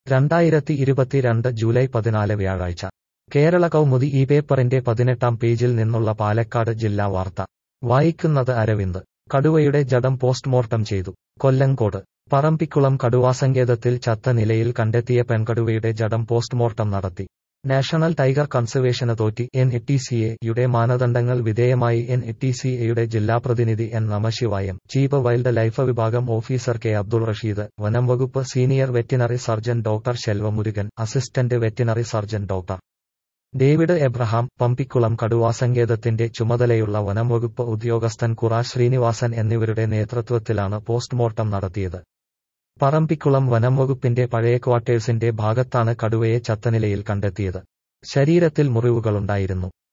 രണ്ടായിരത്തി ഇരുപത്തിരണ്ട് ജൂലൈ പതിനാല് വ്യാഴാഴ്ച കേരള കൗമുദി ഈ പേപ്പറിന്റെ പതിനെട്ടാം പേജിൽ നിന്നുള്ള പാലക്കാട് ജില്ലാ വാർത്ത വായിക്കുന്നത് അരവിന്ദ് കടുവയുടെ ജഡം പോസ്റ്റ്മോർട്ടം ചെയ്തു കൊല്ലങ്കോട് പറമ്പിക്കുളം കടുവാസങ്കേതത്തിൽ ചത്ത നിലയിൽ കണ്ടെത്തിയ പെൺകടുവയുടെ ജഡം പോസ്റ്റ്മോർട്ടം നടത്തി national tiger conservation authority N E T C എയുടെ മാനദണ്ഡങ്ങൾ വിധേയമായി എൻ ഇ ടി സി എയുടെ ജില്ലാ പ്രതിനിധി N Namasivayam chief wildlife വിഭാഗം ഓഫീസർ കെ അബ്ദുൾ റഷീദ് വനം വകുപ്പ് senior veterinary surgeon doctor Selvamurugan assistant veterinary surgeon doctor David Abraham Parambikulam കടുവാസങ്കേതത്തിന്റെ ചുമതലയുള്ള വനം വകുപ്പ് ഉദ്യോഗസ്ഥൻ കുറ ശ്രീനിവാസൻ എന്നിവരുടെ നേതൃത്വത്തിലാണ് പോസ്റ്റ്മോർട്ടം നടത്തിയത് പറമ്പിക്കുളം വനം വകുപ്പിന്റെ പഴയ ക്വാർട്ടേഴ്സിന്റെ ഭാഗത്താണ് കടുവയെ ചത്തനിലയിൽ കണ്ടെത്തിയത് ശരീരത്തിൽ മുറിവുകളുണ്ടായിരുന്നു